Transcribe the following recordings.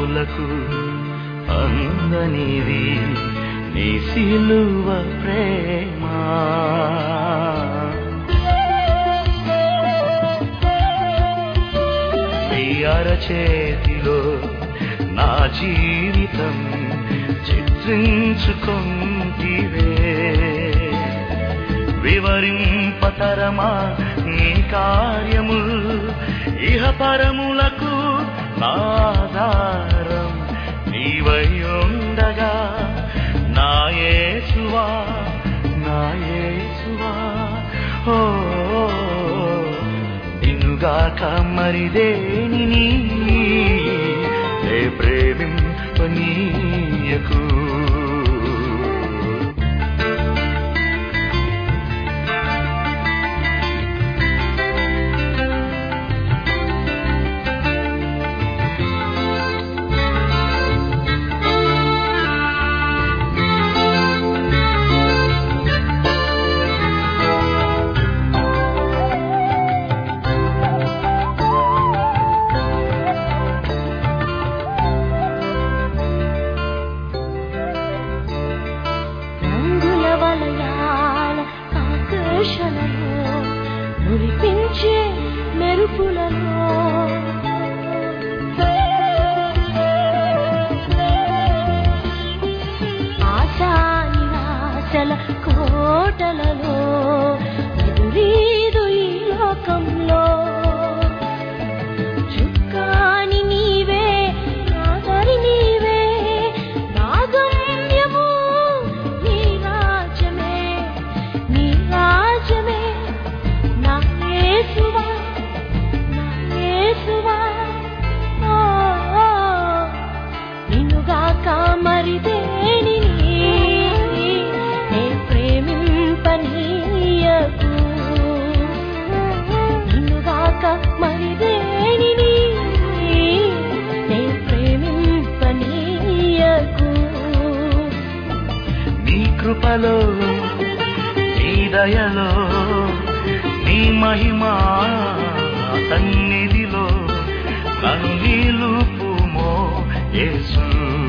కనులకు అందనిది నీ సిలువ ప్రేమ నీ అరచేతిలో నా జీవితం చిత్రించుకొంటివే వివరింపతరమా నీ కార్యము ఇహ పరములకు నాధారం నీవై ఉండగా నాయేసువా నాయేసువా ఓ నిన్నుగాక మరిదేని ఏ ప్రేమింపనీయకు రంగుల వలయాల ఆకర్షణలో మురిపించే మెరుపులలో ఆశా నిరాశల కోటలలో ఎదురీదు ఈ లోకంలో చుక్కాని నీవే నాగరి నీవే నా గమ్యము నీ రాజ్యమే నీ రాజ్యమే నా యేసువా నా యేసువా ఓ ఓ, నిన్నుగాక మరి దేనిని నే ప్రేమింపనీయకు నిన్నుగాక మరి దేనిని నే ప్రేమింపనీయకు నీ కృపలో నీ దయలో నీ మహిమా సన్నిధిలో నన్ను నిలుపుమో యేసు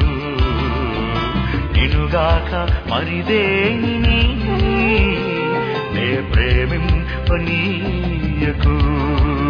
నినుగాక మరిదేని నే ప్రేమింపనీయకు